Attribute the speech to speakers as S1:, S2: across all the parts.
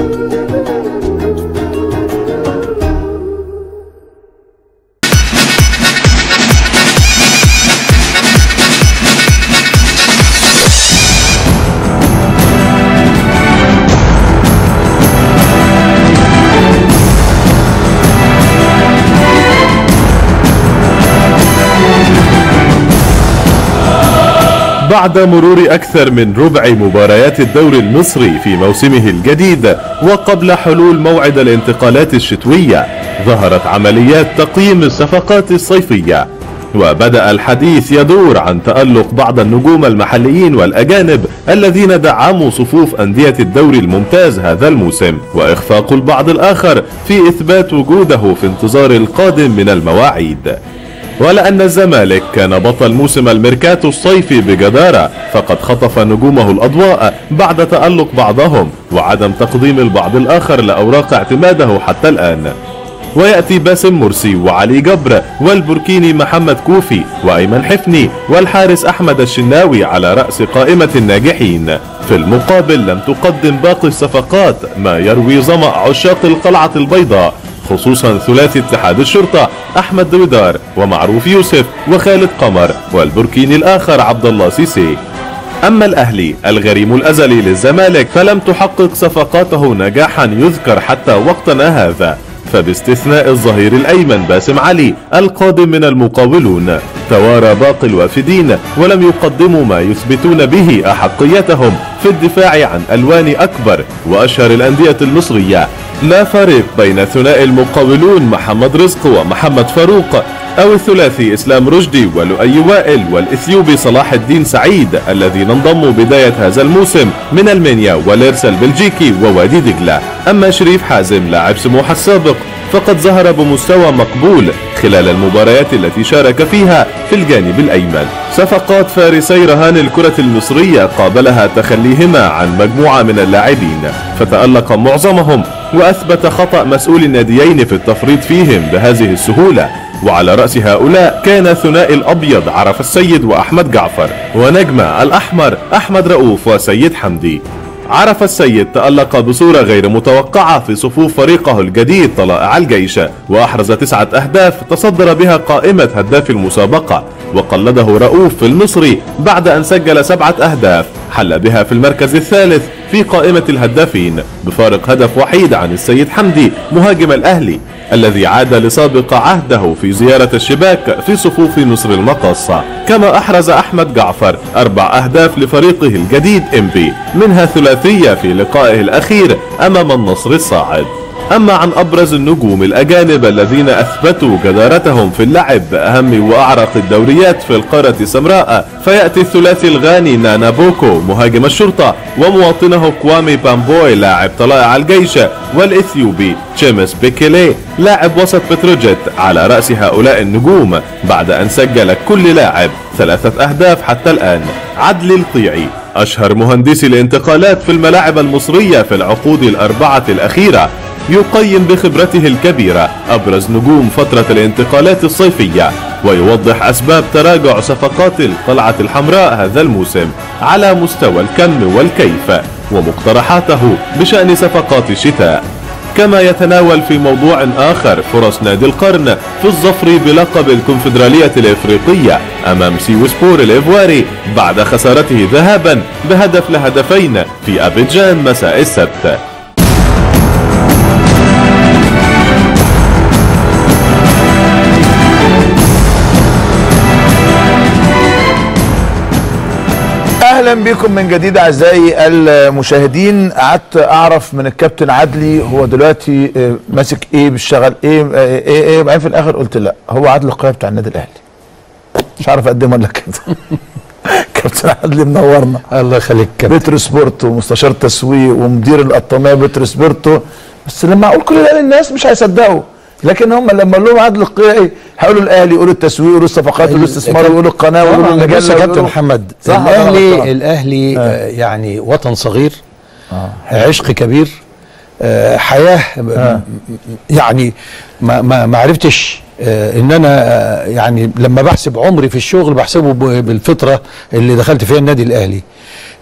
S1: بعد مرور أكثر من ربع مباريات الدوري المصري في موسمه الجديد وقبل حلول موعد الانتقالات الشتوية ظهرت عمليات تقييم الصفقات الصيفية وبدأ الحديث يدور عن تألق بعض النجوم المحليين والأجانب الذين دعموا صفوف أندية الدوري الممتاز هذا الموسم وإخفاق البعض الآخر في إثبات وجوده في انتظار القادم من المواعيد ولأن الزمالك كان بطل موسم الميركاتو الصيفي بجدارة فقد خطف نجومه الأضواء بعد تألق بعضهم وعدم تقديم البعض الآخر لأوراق اعتماده حتى الآن ويأتي باسم مرسي وعلي جبر والبركيني محمد كوفي وأيمن حفني والحارس أحمد الشناوي على رأس قائمة الناجحين في المقابل لم تقدم باقي الصفقات ما يروي ظمأ عشاق القلعة البيضاء خصوصا ثلاثي اتحاد الشرطة أحمد دويدار ومعروف يوسف وخالد قمر والبركيني الآخر عبد الله سيسي أما الأهلي الغريم الأزلي للزمالك فلم تحقق صفقاته نجاحا يذكر حتى وقتنا هذا فباستثناء الظهير الأيمن باسم علي القادم من المقاولون توارى باقي الوافدين ولم يقدموا ما يثبتون به أحقيتهم في الدفاع عن ألوان أكبر وأشهر الأندية المصرية لا فرق بين ثنائي المقاولون محمد رزق ومحمد فاروق أو الثلاثي إسلام رشدي ولؤي وائل والإثيوبي صلاح الدين سعيد الذين انضموا بداية هذا الموسم من المنيا والإرسا البلجيكي ووادي دجلة أما شريف حازم لاعب سموحة السابق فقد ظهر بمستوى مقبول خلال المباريات التي شارك فيها في الجانب الأيمن صفقات فارسي رهان الكرة المصرية قابلها تخليهما عن مجموعة من اللاعبين فتألق معظمهم وأثبت خطأ مسؤول الناديين في التفريط فيهم بهذه السهولة وعلى رأس هؤلاء كان ثنائي الأبيض عرف السيد وأحمد جعفر ونجم الأحمر أحمد رؤوف وسيد حمدي عرف السيد تألق بصورة غير متوقعة في صفوف فريقه الجديد طلائع الجيش وأحرز تسعة أهداف تصدر بها قائمة هداف المسابقة وقلده رؤوف في المصري بعد أن سجل سبعة أهداف حل بها في المركز الثالث في قائمة الهدافين بفارق هدف وحيد عن السيد حمدي مهاجم الأهلي الذي عاد لسابق عهده في زيارة الشباك في صفوف مصر المقاصة كما أحرز أحمد جعفر أربع أهداف لفريقه الجديد إمبي منها ثلاثية في لقائه الأخير أمام النصر الصاعد أما عن أبرز النجوم الأجانب الذين أثبتوا جدارتهم في اللعب بأهم وأعرق الدوريات في القارة السمراء فيأتي الثلاثي الغاني نانا بوكو مهاجم الشرطة ومواطنه كوامي بامبوي لاعب طلائع الجيش والإثيوبي تشيمس بيكيلي لاعب وسط بتروجيت على رأس هؤلاء النجوم بعد أن سجل كل لاعب ثلاثة أهداف حتى الآن عدلي القيعي أشهر مهندسي الانتقالات في الملاعب المصرية في العقود الأربعة الأخيرة يقيم بخبرته الكبيرة أبرز نجوم فترة الانتقالات الصيفية ويوضح أسباب تراجع صفقات القلعة الحمراء هذا الموسم على مستوى الكم والكيف ومقترحاته بشأن صفقات الشتاء كما يتناول في موضوع آخر فرص نادي القرن في الظفر بلقب الكونفدرالية الإفريقية أمام سيو سبور الإيفواري بعد خسارته ذهابا بهدف لهدفين في أبيجان مساء السبت
S2: اهلا بكم من جديد اعزائي المشاهدين قعدت اعرف من الكابتن عدلي هو دلوقتي آه، ماسك ايه بيشتغل ايه آه، ايه ايه وبعدين في الاخر قلت لا هو عدلي القيادة بتاع النادي الاهلي مش عارف اقدمه ولا كده كابتن عدلي منورنا
S3: الله يخليك كابتن
S2: بتر سبورت ومستشار تسويق ومدير القطاميه بتر سبورتو بس لما اقول كل ده للناس مش هيصدقوا لكن هم لما اقول لهم عدل القيعي هيقولوا الاهلي يقولوا التسويق يقولوا الصفقات يقولوا الاستثمار يقولوا القناه ويقولوا
S3: طبعا
S2: المجله
S3: بص يا كابتن
S2: ويقولوا-
S3: محمد
S2: صح طبعاً،
S3: الاهلي
S2: طبعاً.
S3: الاهلي آه. يعني وطن صغير آه. عشق كبير آه حياه آه. يعني ما ما ما عرفتش آه ان انا آه يعني لما بحسب عمري في الشغل بحسبه ب- بالفتره اللي دخلت فيها النادي الاهلي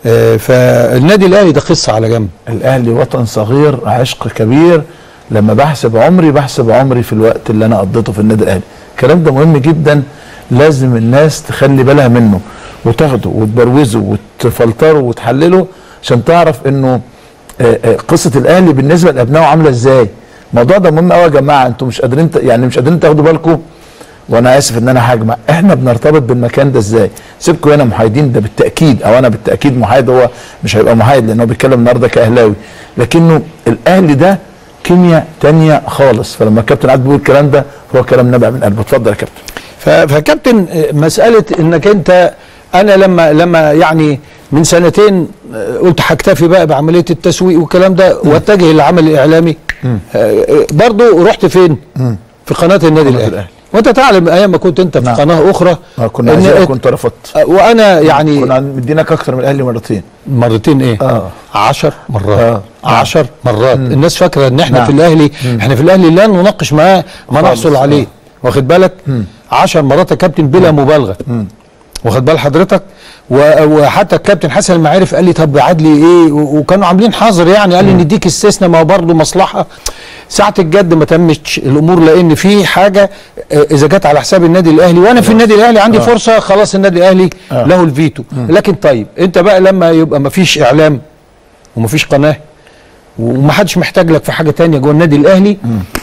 S3: آه، فالنادي الاهلي ده قصه على جنب
S2: الاهلي وطن صغير عشق كبير لما بحسب عمري بحسب عمري في الوقت اللي انا قضيته في النادي الاهلي الكلام ده مهم جدا لازم الناس تخلي بالها منه وتاخده وتبروزه وتفلتره وتحلله عشان تعرف انه آه، آه، قصه الاهلي بالنسبه لابنائه عامله ازاي الموضوع ده مهم قوي يا جماعه انتوا مش قادرين ت- يعني مش قادرين تاخدوا بالكم وانا اسف ان انا هجمع احنا بنرتبط بالمكان ده ازاي سيبكم هنا محايدين ده بالتاكيد او انا بالتاكيد محايد هو مش هيبقى محايد لان هو بيتكلم النهارده كاهلاوي لكنه الاهلي ده كيمياء تانية خالص فلما الكابتن عادل بيقول الكلام ده هو كلام نابع من قلبه اتفضل يا كابتن
S3: ف- فكابتن آه، مساله انك انت انا لما لما يعني من سنتين آه، قلت هكتفي بقى بعمليه التسويق والكلام ده واتجه للعمل الاعلامي آه، آه، برضو رحت فين؟ في قناه النادي الاهلي
S2: الأهلي.
S3: وانت تعلم ايام ما كنت انت في
S2: نعم.
S3: قناه اخرى
S2: آه، كنا
S3: إن-
S2: عايزين كنت رفضت
S3: آه، وانا يعني
S2: كنا مدينك اكتر من الاهلي مرتين
S3: مرتين ايه؟
S2: آه.
S3: عشر مرات
S2: آه.
S3: عشر مرات الناس فاكره ان احنا
S2: نعم.
S3: في الاهلي احنا في الاهلي لا نناقش معاه ما
S2: خالص.
S3: نحصل عليه واخد بالك عشر مرات يا كابتن بلا مبالغه واخد بال حضرتك و- وحتى الكابتن حسن المعارف قال لي طب عدلي ايه و- وكانوا عاملين حظر يعني قال لي نديك استثناء ما هو برضه مصلحه ساعه الجد ما تمتش الامور لان في حاجه آه، اذا جت على حساب النادي الاهلي وانا في النادي الاهلي عندي فرصه خلاص النادي الاهلي له الفيتو لكن طيب انت بقى لما يبقى ما فيش اعلام ومفيش قناه ومحدش محتاج لك في حاجه تانية جوه النادي الاهلي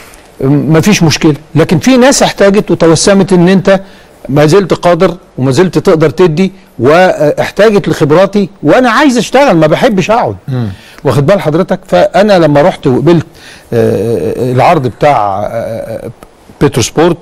S3: مفيش مشكله لكن في ناس احتاجت وتوسمت ان انت ما زلت قادر وما زلت تقدر تدي واحتاجت لخبراتي وانا عايز اشتغل ما بحبش اقعد واخد بال حضرتك فانا لما رحت وقبلت آه، العرض بتاع آه، بيترو سبورت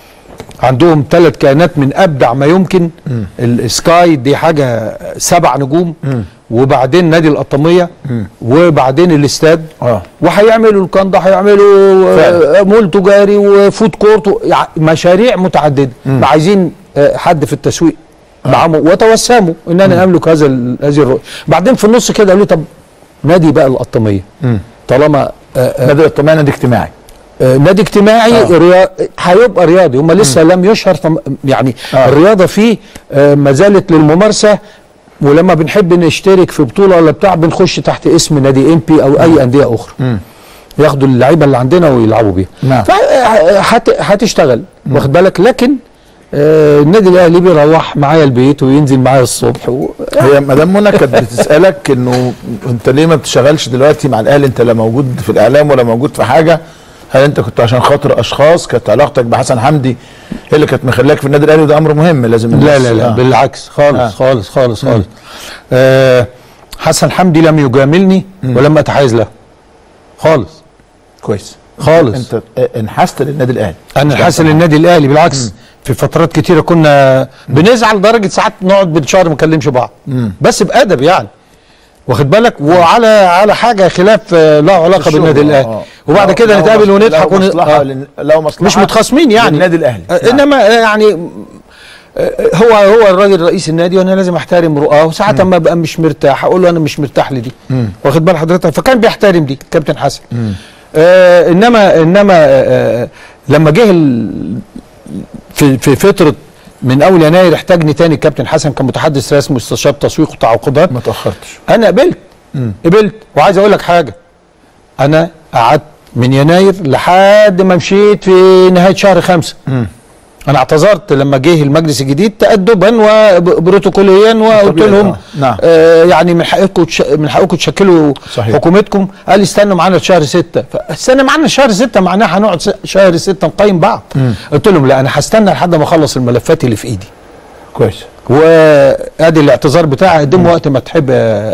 S3: عندهم ثلاث كائنات من ابدع ما يمكن السكاي دي حاجه سبع نجوم وبعدين نادي القطاميه وبعدين الاستاد
S2: اه
S3: وهيعملوا الكندا هيعملوا
S2: فعلا.
S3: آه، مول تجاري وفود كورت و- يع- مشاريع متعدده عايزين آه، حد في التسويق معاهم وتوسموا ان انا املك هذا ال- هذه الرؤيه بعدين في النص كده قالوا لي طب نادي بقى القطاميه طالما آه، آه،
S2: نادي الطمانينه نادي اجتماعي
S3: آه، نادي اجتماعي
S2: آه.
S3: ريا... هيبقى رياضي هم لسه لم يشهر فم... يعني
S2: آه.
S3: آه. الرياضه فيه آه، ما زالت للممارسه ولما بنحب نشترك في بطوله ولا بتاع بنخش تحت اسم نادي ام بي او اي انديه اخرى ياخدوا اللعيبه اللي عندنا ويلعبوا بيها
S2: نعم.
S3: فهتشتغل واخد بالك لكن آه النادي الاهلي بيروح معايا البيت وينزل معايا الصبح و...
S2: هي مدام منى كانت بتسالك انه انت ليه ما بتشتغلش دلوقتي مع الاهلي انت لا موجود في الاعلام ولا موجود في حاجه هل انت كنت عشان خاطر اشخاص كانت علاقتك بحسن حمدي هي اللي كانت مخليك في النادي الاهلي وده امر مهم لازم
S3: لا
S2: الناس-
S3: لا لا
S2: آه.
S3: بالعكس خالص
S2: آه.
S3: خالص خالص خالص آه حسن حمدي لم يجاملني ولم اتحيز له خالص
S2: كويس
S3: خالص
S2: انت انحست للنادي الاهلي
S3: انا
S2: مش
S3: حاسس
S2: أحسن.
S3: النادي الاهلي بالعكس في فترات كتيره كنا بنزعل لدرجه ساعات نقعد بالشهر ما نكلمش بعض بس بادب يعني واخد بالك وعلى على حاجه خلاف آه، له علاقه
S2: الشغل،
S3: بالنادي
S2: آه،
S3: الاهلي
S2: آه.
S3: وبعد
S2: لو-
S3: كده
S2: لو
S3: نتقابل
S2: مص-
S3: ونضحك
S2: لو
S3: ون...
S2: مصلحه
S3: آه.
S2: لن- لو مصلحه
S3: مش متخاصمين يعني
S2: للنادي الاهلي
S3: آه، انما آه، يعني آه، هو هو الراجل رئيس النادي وانا لازم احترم رؤاه وساعات اما ابقى مش مرتاح اقول له انا مش مرتاح لدي واخد بال حضرتك فكان بيحترم دي كابتن حسن آه انما انما آه آه، لما جه ال- في في فتره من اول يناير احتاجني تاني الكابتن حسن كمتحدث رسمي مستشار تسويق وتعاقدات
S2: ما تاخرتش
S3: انا قبلت قبلت وعايز اقول لك حاجه انا قعدت من يناير لحد ما مشيت في نهايه شهر خمسة انا اعتذرت لما جه المجلس الجديد تادبا وبروتوكوليا وقلت
S2: طبيعي،
S3: لهم
S2: آه، نعم.
S3: آه يعني من حقكم تش... من حقكم تشكلوا
S2: صحيح.
S3: حكومتكم قال لي استنوا معانا شهر ستة فاستنى معانا شهر ستة معناها هنقعد س- شهر ستة نقيم بعض قلت لهم لا انا هستنى لحد ما اخلص الملفات اللي في ايدي
S2: كويس
S3: وادي الاعتذار بتاعي قدمه وقت ما تحب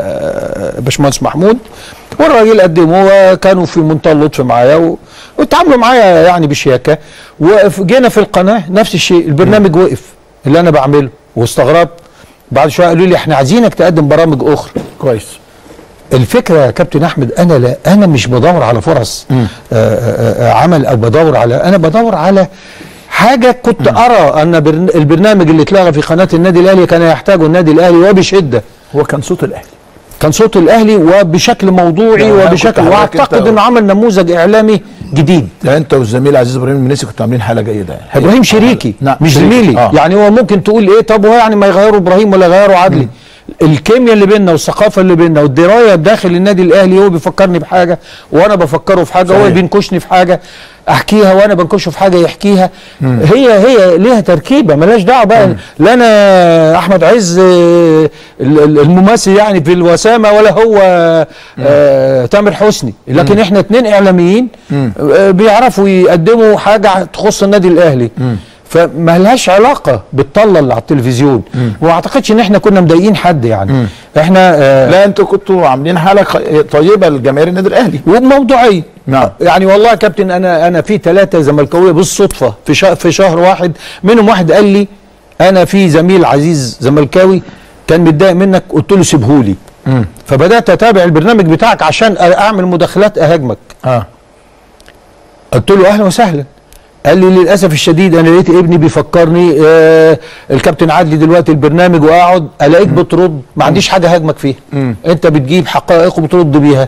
S3: يا باشمهندس محمود والراجل قدمه وكانوا في منتهى اللطف معايا و... وتعاملوا معايا يعني بشياكه وجينا في القناه نفس الشيء البرنامج وقف اللي انا بعمله واستغربت بعد شويه قالوا لي احنا عايزينك تقدم برامج اخرى
S2: كويس
S3: الفكره يا كابتن احمد انا لا انا مش بدور على فرص آه، آه، آه، عمل او بدور على انا بدور على حاجه كنت ارى ان برن- البرنامج اللي اتلغى في قناه النادي الاهلي كان يحتاجه النادي الاهلي وبشده
S2: هو كان صوت الاهلي
S3: كان صوت الاهلي وبشكل موضوعي
S2: لا، أنا كنت
S3: وبشكل
S2: حضرتك
S3: واعتقد
S2: أنت-
S3: انه عمل نموذج اعلامي جديد
S2: ده انت والزميل عزيز ابراهيم المنيسي كنتوا عاملين حاله جيده يعني
S3: ابراهيم شريكي
S2: نعم
S3: مش
S2: شريكي.
S3: زميلي
S2: آه.
S3: يعني هو ممكن تقول ايه طب هو يعني ما يغيروا ابراهيم ولا يغيروا عدلي الكيمياء اللي بيننا والثقافه اللي بيننا والدرايه بداخل النادي الاهلي هو بيفكرني بحاجه وانا بفكره في حاجه هو
S2: صحيح.
S3: بينكشني في حاجه احكيها وانا بنكشه في حاجه يحكيها هي هي ليها تركيبه ملهاش دعوه بقى لا انا احمد عز آه، ال- ال- الممثل يعني في الوسامه ولا هو آه تامر حسني لكن احنا اتنين اعلاميين آه بيعرفوا يقدموا حاجه تخص النادي الاهلي فما لهاش علاقه بالطله اللي على التلفزيون وما اعتقدش ان احنا كنا مضايقين حد يعني احنا آه
S2: لا انتوا كنتوا عاملين حاله خ- طيبه لجماهير النادي الاهلي
S3: وبموضوعيه
S2: نعم.
S3: يعني والله يا كابتن انا انا في ثلاثه زملكاويه بالصدفه في شهر في شهر واحد منهم واحد قال لي انا في زميل عزيز زملكاوي كان متضايق منك قلت له سيبهولي فبدات اتابع البرنامج بتاعك عشان اعمل مداخلات اهاجمك
S2: اه
S3: قلت له اهلا وسهلا قال لي للاسف الشديد انا لقيت ابني بيفكرني آه الكابتن عادلي دلوقتي البرنامج واقعد الاقيك بترد ما عنديش حاجه هاجمك فيها انت بتجيب حقائق وبترد بيها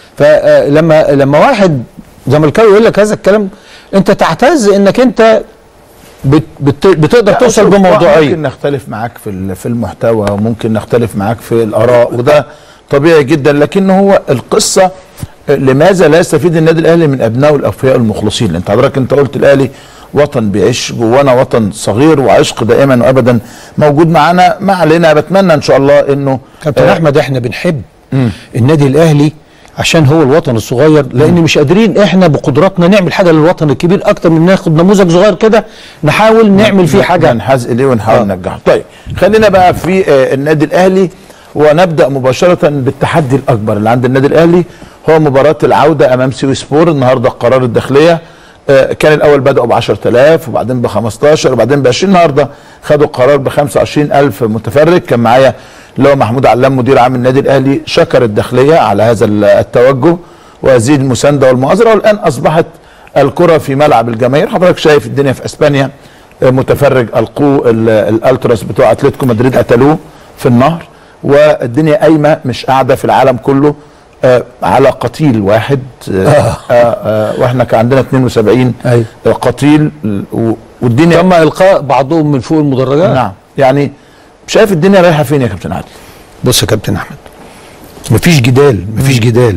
S3: فلما لما واحد زملكاوي يقول لك هذا الكلام انت تعتز انك انت بت بت بتقدر توصل
S2: شوف،
S3: بموضوعيه
S2: ممكن نختلف معاك في ال- في المحتوى وممكن نختلف معاك في الاراء وده طبيعي جدا لكن هو القصه لماذا لا يستفيد النادي الاهلي من ابنائه الاوفياء المخلصين انت حضرتك انت قلت الاهلي وطن بيعيش جوانا وطن صغير وعشق دائما وابدا موجود معانا ما علينا بتمنى ان شاء الله انه
S3: كابتن
S2: آه،
S3: احمد احنا بنحب النادي الاهلي عشان هو الوطن الصغير لان مش قادرين احنا بقدراتنا نعمل حاجه للوطن الكبير اكتر من ناخد نموذج صغير كده نحاول نعمل فيه حاجه
S2: ننحاز اليه ونحاول
S3: آه.
S2: ننجحه طيب خلينا بقى في آه، النادي الاهلي ونبدا مباشره بالتحدي الاكبر اللي عند النادي الاهلي هو مباراه العوده امام سيوي سبور النهارده قرار الداخليه آه، كان الاول بداوا ب 10000 وبعدين ب 15 وبعدين ب 20 النهارده خدوا قرار ب 25000 متفرج كان معايا اللي هو محمود علام مدير عام النادي الاهلي شكر الداخليه على هذا التوجه وهذه المسانده والمؤازره والان اصبحت الكره في ملعب الجماهير حضرتك شايف الدنيا في اسبانيا متفرج القوا ال- الالتراس بتوع اتلتيكو مدريد قتلوه في النهر والدنيا قايمه مش قاعده في العالم كله آه على قتيل واحد آه آه آه واحنا كان عندنا 72
S3: أيوة.
S2: آه قتيل و- والدنيا
S3: تم القاء بعضهم من فوق المدرجات
S2: نعم يعني شايف الدنيا رايحه فين يا كابتن عادل
S3: بص يا كابتن احمد مفيش جدال مفيش جدال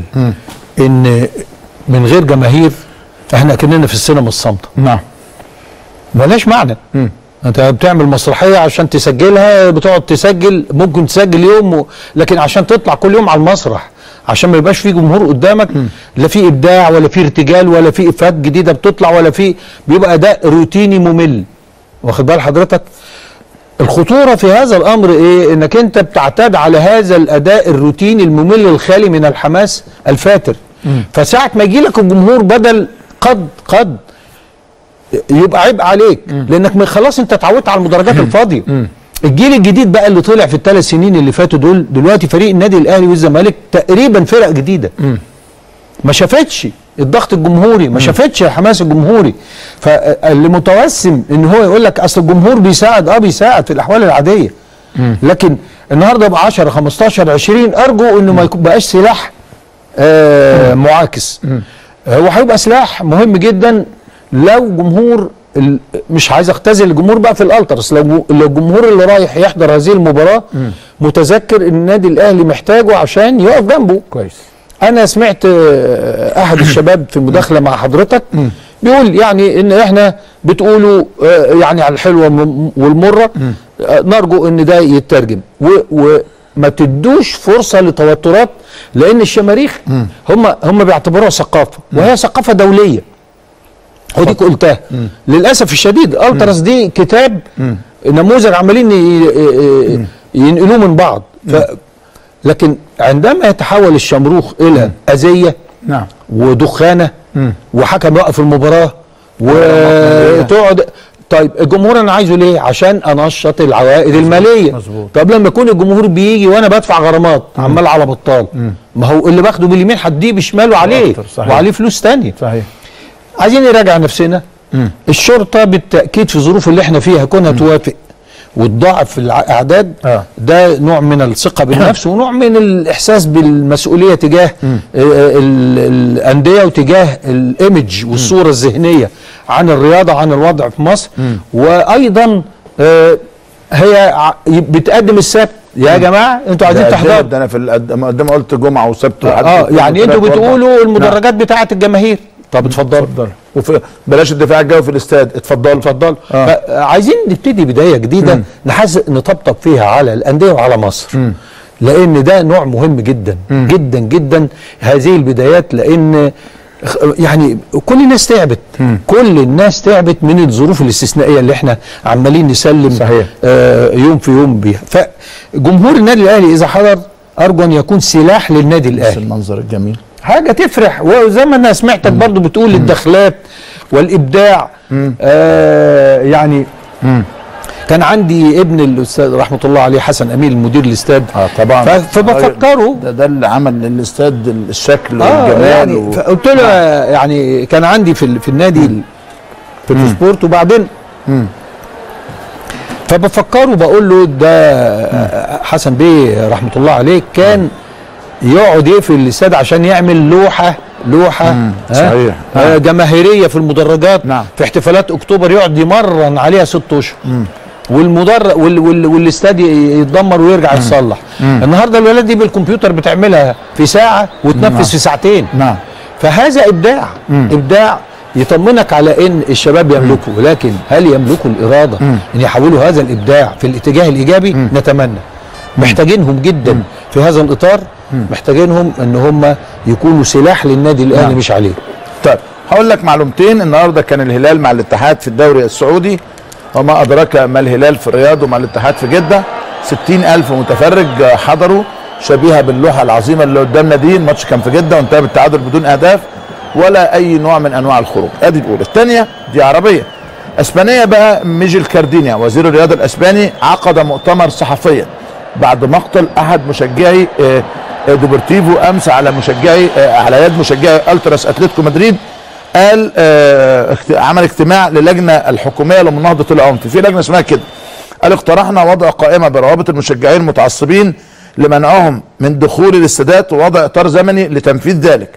S3: ان من غير جماهير احنا كاننا في السينما الصامته
S2: نعم
S3: ملهاش معنى انت بتعمل مسرحيه عشان تسجلها بتقعد تسجل ممكن تسجل يوم و... لكن عشان تطلع كل يوم على المسرح عشان ما يبقاش في جمهور قدامك لا في ابداع ولا في ارتجال ولا في افات جديده بتطلع ولا في بيبقى اداء روتيني ممل واخد بال حضرتك الخطوره في هذا الامر ايه انك انت بتعتاد على هذا الاداء الروتيني الممل الخالي من الحماس الفاتر فساعه ما يجي لك الجمهور بدل قد قد يبقى عيب عليك لانك من خلاص انت اتعودت على المدرجات الفاضيه الجيل الجديد بقى اللي طلع في الثلاث سنين اللي فاتوا دول دلوقتي فريق النادي الاهلي والزمالك تقريبا فرق جديده ما شافتش الضغط الجمهوري ما شافتش الحماس الجمهوري فاللي متوسم ان هو يقول لك اصل الجمهور بيساعد اه بيساعد في الاحوال العاديه لكن النهارده بقى 10 15 20 ارجو انه ما يكون- بقاش سلاح آه معاكس هو هيبقى سلاح مهم جدا لو جمهور ال- مش عايز اختزل الجمهور بقى في الالترس لو جو- لو الجمهور اللي رايح يحضر هذه المباراه متذكر ان النادي الاهلي محتاجه عشان يقف جنبه
S2: كويس
S3: انا سمعت آه، احد الشباب في مداخله مع حضرتك بيقول يعني ان احنا بتقولوا آه، يعني على الحلوه م- والمره آه، نرجو ان ده يترجم و- وما تدوش فرصه لتوترات لان الشماريخ هم هم بيعتبروها ثقافه وهي ثقافه دوليه وديك قلتها للاسف الشديد التراس دي كتاب نموذج عمالين ي- ي- ينقلوه من بعض ف لكن عندما يتحول الشمروخ الى اذيه
S2: نعم
S3: ودخانه وحكم يوقف المباراه وتقعد طيب الجمهور انا عايزه ليه؟ عشان انشط العوائد الماليه
S2: مظبوط.
S3: طب لما يكون الجمهور بيجي وانا بدفع غرامات عمال على بطال ما هو اللي باخده باليمين هديه بشماله عليه
S2: أكتر، صحيح.
S3: وعليه فلوس تانية
S2: صحيح
S3: عايزين نراجع نفسنا الشرطه بالتاكيد في الظروف اللي احنا فيها كونها توافق وتضاعف في الاعداد
S2: آه.
S3: ده نوع من الثقه بالنفس ونوع من الاحساس بالمسؤوليه تجاه آه، ال- الانديه وتجاه الايمج والصوره الذهنيه عن الرياضه عن الوضع في مصر وايضا آه، هي ع- بتقدم السبت يا جماعه انتوا عايزين
S2: ده
S3: تحضروا
S2: ده انا في القد- قدام قلت جمعه وسبت وحد
S3: اه يعني انتوا بتقولوا المدرجات
S2: نعم.
S3: بتاعه الجماهير طب اتفضلوا
S2: اتفضل وفي بلاش الدفاع الجوي في الاستاد اتفضلوا
S3: اتفضلوا
S2: آه.
S3: عايزين نبتدي بدايه جديده نحس نطبطب فيها على الانديه وعلى مصر لان ده نوع مهم جدا جدا جدا هذه البدايات لان خ- يعني كل الناس تعبت كل الناس تعبت من الظروف الاستثنائيه اللي احنا عمالين نسلم
S2: صحيح.
S3: آه يوم في يوم بيها فجمهور النادي الاهلي اذا حضر ارجو ان يكون سلاح للنادي
S2: بس
S3: الاهلي
S2: المنظر الجميل
S3: حاجه تفرح وزي ما انا سمعتك برضو بتقول الدخلات والابداع آه يعني كان عندي ابن الاستاذ رحمه الله عليه حسن امين المدير الاستاد
S2: اه طبعا
S3: ف- فبفكره
S2: ده ده اللي عمل للاستاد الشكل
S3: اه
S2: والجمال
S3: يعني
S2: و...
S3: فقلت له يعني كان عندي في ال- في النادي ال- في السبورت وبعدين فبفكره بقول له ده آه، حسن بيه رحمه الله عليه كان يقعد يقفل الاستاد عشان يعمل لوحه لوحه ها؟
S2: صحيح.
S3: آه جماهيريه في المدرجات
S2: نعم.
S3: في احتفالات اكتوبر يقعد يمرن عليها ست اشهر والمدر وال وال والاستاد ي- يتدمر ويرجع يتصلح النهارده الولاد دي بالكمبيوتر بتعملها في ساعه وتنفذ في ساعتين
S2: نعم
S3: فهذا ابداع ابداع يطمنك على ان الشباب يملكوا ولكن هل يملكوا الاراده ان يحولوا هذا الابداع في الاتجاه الايجابي نتمنى محتاجينهم جدا في هذا الاطار محتاجينهم ان هم يكونوا سلاح للنادي الاهلي
S2: نعم.
S3: مش عليه
S2: طيب هقول لك معلومتين النهارده كان الهلال مع الاتحاد في الدوري السعودي وما أدراك ما الهلال في الرياض ومع الاتحاد في جدة ستين ألف متفرج حضروا شبيهة باللوحة العظيمة اللي قدامنا دي الماتش كان في جدة وانتهى بالتعادل بدون أهداف ولا أي نوع من أنواع الخروج أدي الأولى الثانية دي عربية اسبانيا بقى ميجيل كاردينيا وزير الرياضة الاسباني عقد مؤتمر صحفيا بعد مقتل احد مشجعي آه، آه، دوبرتيفو امس على مشجعي آه، على يد مشجعي التراس اتلتيكو مدريد قال آه، اجت- عمل اجتماع للجنه الحكوميه لمناهضه العنف في لجنه اسمها كده قال اقترحنا وضع قائمه بروابط المشجعين المتعصبين لمنعهم من دخول الاستادات ووضع اطار زمني لتنفيذ ذلك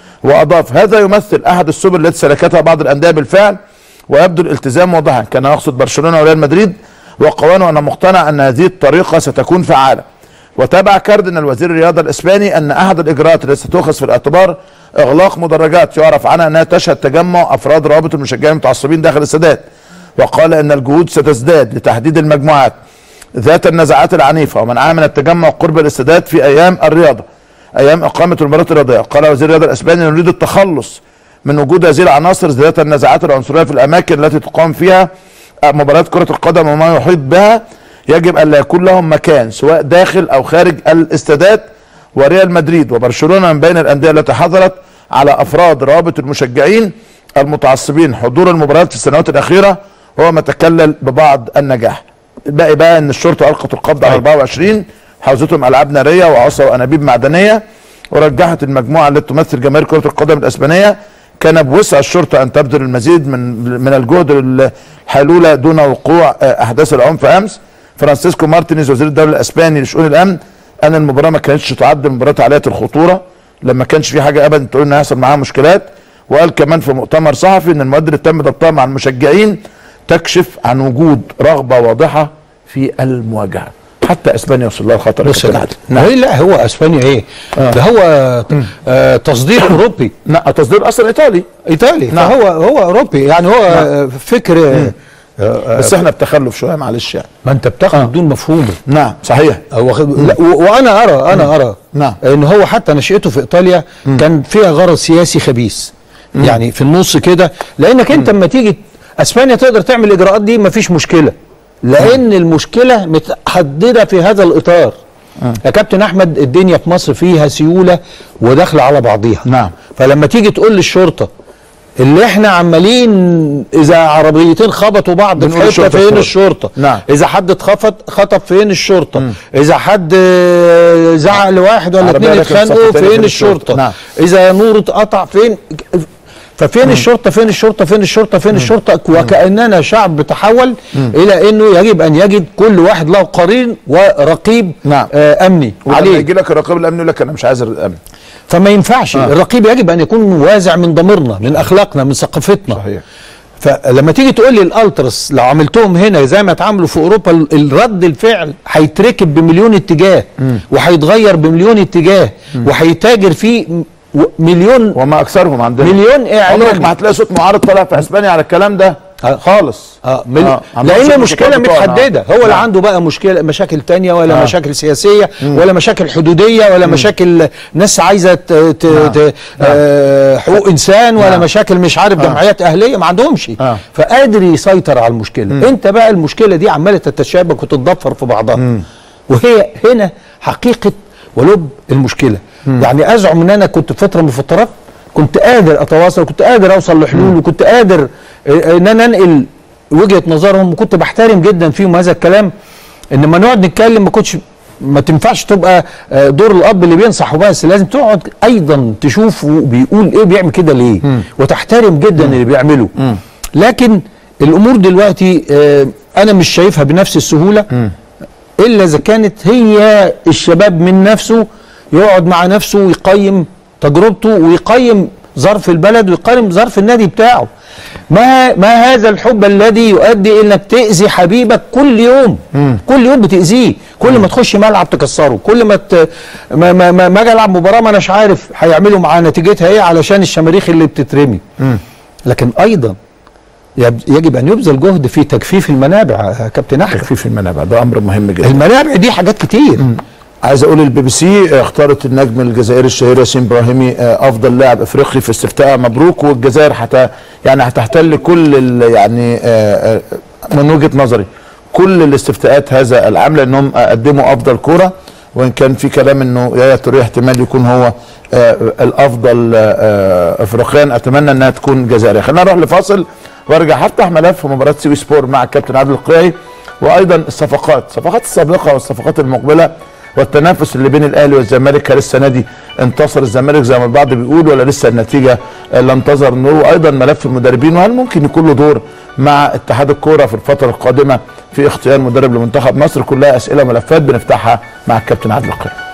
S2: واضاف هذا يمثل احد السبل التي سلكتها بعض الانديه بالفعل ويبدو الالتزام واضحا كان يقصد برشلونه وريال مدريد وقوانه انا مقتنع ان هذه الطريقه ستكون فعاله وتابع كاردينال وزير الرياضه الاسباني ان احد الاجراءات التي ستؤخذ في الاعتبار اغلاق مدرجات يعرف عنها انها تشهد تجمع افراد روابط المشجعين المتعصبين داخل الاستادات وقال ان الجهود ستزداد لتحديد المجموعات ذات النزاعات العنيفه ومنعها من التجمع قرب الاستادات في ايام الرياضه ايام اقامه المباريات الرياضيه قال وزير الرياضه الاسباني نريد التخلص من وجود هذه العناصر ذات النزاعات العنصريه في الاماكن التي تقام فيها مباريات كره القدم وما يحيط بها يجب ان لا يكون لهم مكان سواء داخل او خارج الاستادات وريال مدريد وبرشلونه من بين الانديه التي حضرت على افراد روابط المشجعين المتعصبين حضور المباريات في السنوات الاخيره هو ما تكلل ببعض النجاح الباقي بقى ان الشرطه القت القبض على 24 حوزتهم العاب ناريه وعصا وانابيب معدنيه ورجحت المجموعه التي تمثل جماهير كره القدم الاسبانيه كان بوسع الشرطه ان تبذل المزيد من من الجهد للحلول دون وقوع آه، احداث العنف امس فرانسيسكو مارتينيز وزير الدوله الاسباني لشؤون الامن ان المباراه ما كانتش تعد مباراه عاليه الخطوره لما كانش في حاجه ابدا تقول ان هيحصل معاها مشكلات وقال كمان في مؤتمر صحفي ان المواد اللي تم ضبطها مع المشجعين تكشف عن وجود رغبه واضحه في المواجهه حتى اسبانيا وصل لها الخطر
S3: بص
S2: يا
S3: يا
S2: كابتن
S3: كابتن
S2: عادل.
S3: نعم. لا هو اسبانيا ايه ده هو آه تصدير اوروبي
S2: لا تصدير اصلا ايطالي
S3: ايطالي
S2: نعم.
S3: فهو هو اوروبي يعني هو آه، فكر آه، آه،
S2: بس احنا بتخلف شويه معلش يعني
S3: ما انت بتاخد بدون مفهومه
S2: نعم صحيح
S3: هو خد... لا و... وانا ارى انا ارى
S2: نعم.
S3: ان هو حتى نشأته في ايطاليا كان فيها غرض سياسي خبيث يعني في النص كده لانك انت لما تيجي اسبانيا تقدر تعمل الاجراءات دي مفيش مشكله لان المشكله متحدده في هذا الاطار يا كابتن احمد الدنيا في مصر فيها سيوله وداخله على بعضيها
S2: نعم.
S3: فلما تيجي تقول للشرطه اللي احنا عمالين اذا عربيتين خبطوا بعض في
S2: بنقول
S3: حته
S2: الشرطة
S3: فين
S2: الشرطة.
S3: الشرطه
S2: نعم.
S3: اذا حد اتخفت خطب فين الشرطه اذا حد آه، زعق لواحد ولا
S2: عربية
S3: اتنين
S2: ركبت
S3: اتخانقوا
S2: صف تاني
S3: فين
S2: فين
S3: الشرطه
S2: الشرطة. نعم.
S3: اذا نور اتقطع فين ففين الشرطه فين الشرطه فين الشرطه فين الشرطه وكاننا شعب تحول الى انه يجب ان يجد كل واحد له قرين ورقيب
S2: نعم.
S3: آه امني
S2: ولما
S3: عليه
S2: يجي لك الرقيب الامني يقول لك انا مش عايز الامن
S3: فما ينفعش الرقيب يجب ان يكون وازع من ضميرنا من اخلاقنا من ثقافتنا
S2: صحيح
S3: فلما تيجي تقول لي الالترس لو عملتهم هنا زي ما اتعاملوا في اوروبا ال- الرد الفعل هيتركب بمليون اتجاه وهيتغير بمليون اتجاه وهيتاجر فيه م- و- مليون
S2: وما اكثرهم عندنا
S3: مليون إعلام.
S2: عمرك ما هتلاقي صوت معارض طالع في اسبانيا على الكلام ده
S3: آه.
S2: خالص
S3: اه مل...
S2: آه، عندهم صوت
S3: لان مشكله
S2: متطابق طبعاً.
S3: متحدده هو اللي
S2: نعم.
S3: عنده بقى مشكله مشاكل تانية ولا
S2: آه.
S3: مشاكل سياسيه ولا مشاكل حدوديه ولا مشاكل ناس عايزه ت... ت...
S2: نعم.
S3: ت... آه حقوق انسان ولا
S2: نعم.
S3: مشاكل مش عارف جمعيات اهليه ما عندهمش
S2: آه.
S3: فقادر يسيطر على المشكله انت بقى المشكله دي عماله تتشابك وتتضفر في بعضها وهي هنا حقيقه ولب المشكله يعني ازعم ان انا كنت في فتره من الفترات كنت قادر اتواصل كنت قادر اوصل لحلول وكنت قادر آه، ان انا انقل وجهه نظرهم وكنت بحترم جدا فيهم هذا الكلام ان لما نقعد نتكلم ما كنتش ما تنفعش تبقى آه، دور الاب اللي بينصح وبس لازم تقعد ايضا تشوف بيقول ايه بيعمل كده ليه وتحترم جدا اللي بيعمله لكن الامور دلوقتي آه، انا مش شايفها بنفس السهوله الا اذا كانت هي الشباب من نفسه يقعد مع نفسه ويقيم تجربته ويقيم ظرف البلد ويقيم ظرف النادي بتاعه ما ما هذا الحب الذي يؤدي انك تاذي حبيبك كل يوم كل يوم بتاذيه كل ما تخش ملعب تكسره كل ما ت... ما ما ما, ما اجي العب مباراه ما اناش عارف هيعملوا معاه نتيجتها ايه علشان الشماريخ اللي بتترمي لكن ايضا يب- يجب ان يبذل جهد في تجفيف المنابع يا كابتن احمد
S2: تخفيف المنابع ده امر مهم جدا
S3: المنابع دي حاجات كتير
S2: عايز اقول البي بي سي اختارت النجم الجزائري الشهير ياسين ابراهيمي آه، افضل لاعب افريقي في استفتاء مبروك والجزائر حتى يعني هتحتل كل ال- يعني آه، آه، من وجهه نظري كل الاستفتاءات هذا العام لانهم قدموا افضل كوره وان كان في كلام انه يايا توريه احتمال يكون هو آه، الافضل آه، افريقيا اتمنى انها تكون جزائريه خلينا نروح لفاصل وارجع هفتح ملف مباراه سيوي سبور مع الكابتن عادل القيعي وايضا الصفقات الصفقات السابقه والصفقات المقبله والتنافس اللي بين الاهلي والزمالك هل السنه دي انتصر الزمالك زي ما البعض بيقول ولا لسه النتيجه آه، لم تظهر نور وايضا ملف المدربين وهل ممكن يكون له دور مع اتحاد الكوره في الفتره القادمه في اختيار مدرب لمنتخب مصر كلها اسئله وملفات بنفتحها مع الكابتن عادل القيعي